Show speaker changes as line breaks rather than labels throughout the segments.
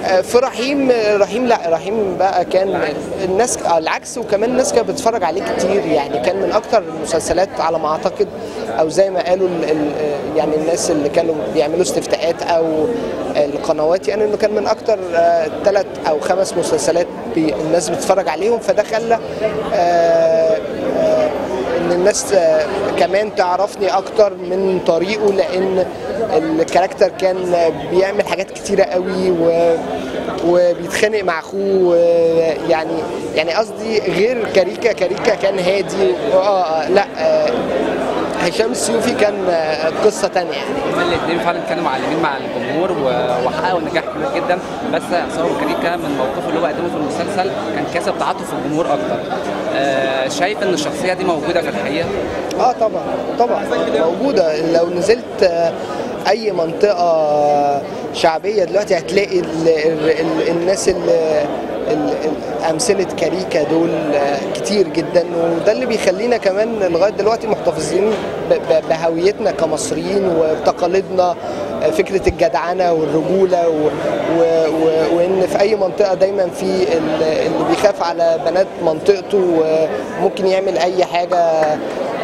آه، في رحيم رحيم لا رحيم بقى كان الناس آه، العكس وكمان الناس كانت بتتفرج عليه كتير يعني كان من اكتر المسلسلات على ما اعتقد او زي ما قالوا ال ال يعني الناس اللي كانوا بيعملوا استفتاءات او القنوات يعني انه كان من اكتر ثلاث او خمس مسلسلات بي- الناس بتتفرج عليهم فده خلى آه، آه، ان الناس آه، كمان تعرفني اكتر من طريقه لان الكاركتر كان بيعمل حاجات كتيره قوي و وبيتخانق مع اخوه يعني يعني قصدي غير كاريكا كاريكا كان هادي اه آه، لا آه، هشام السيوفي كان آه، قصه تانية يعني
هما الاثنين فعلا كانوا معلمين مع الجمهور و- وحققوا نجاح كبير جدا بس عصام كاريكا من موقفه اللي هو قدمه في المسلسل كان كسب تعاطف الجمهور اكتر آه، شايف ان الشخصيه دي موجوده في الحقيقه
اه طبعا طبعا موجوده لو نزلت آه، اي منطقه شعبيه دلوقتي هتلاقي ال ال ال الناس اللي امثله كاريكا دول آه، كتير جدا وده اللي بيخلينا كمان لغايه دلوقتي محتفظين ب- ب- بهويتنا كمصريين وبتقاليدنا آه، فكره الجدعنه والرجوله و و و وان في اي منطقه دايما في ال- اللي بيخاف على بنات منطقته وممكن يعمل اي حاجه آه،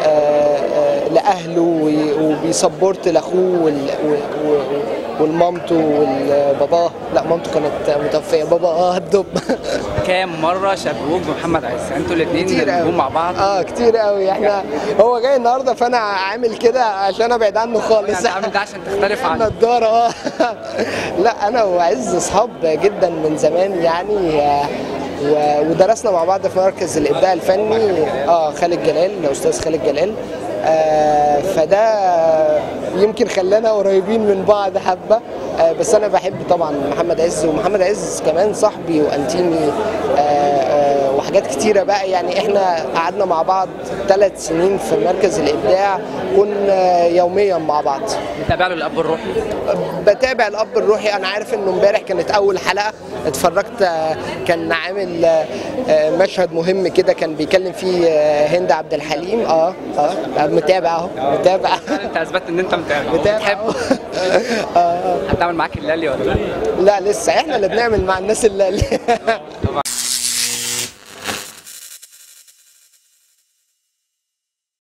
آه، لاهله وي- وبيسبورت لاخوه وال- و- و- والمامته والباباه لا مامته كانت متوفيه بابا اه الدب
كام مره شبهوك بمحمد عز انتوا الاثنين
كتير قوي
نجوم مع بعض
اه كتير قوي احنا هو جاي النهارده فانا عامل كده عشان ابعد عنه خالص
يعني عامل ده عشان تختلف عنه
نضاره اه لا انا وعز اصحاب جدا من زمان يعني آه، و- ودرسنا مع بعض في مركز الابداع الفني اه خالد جلال الاستاذ خالد جلال آه فده يمكن خلانا قريبين من بعض حبه آه بس انا بحب طبعا محمد عز ومحمد عز كمان صاحبي وانتيمي آه آه وحاجات كتيره بقى يعني احنا قعدنا مع بعض ثلاث سنين في مركز الابداع كنا يوميا مع بعض
متابع له الاب الروحي
بتابع الاب الروحي انا عارف انه امبارح كانت اول حلقه اتفرجت آه، كان عامل آه، آه، مشهد مهم كده كان بيكلم فيه آه، هند عبد الحليم اه اه متابع اهو متابع
انت اثبتت ان انت متابع
متابع
بتحبه
أهو. آه،
هتعمل معاك اللالي ولا لا؟
لا لسه احنا اللي بنعمل مع الناس اللي
طبعا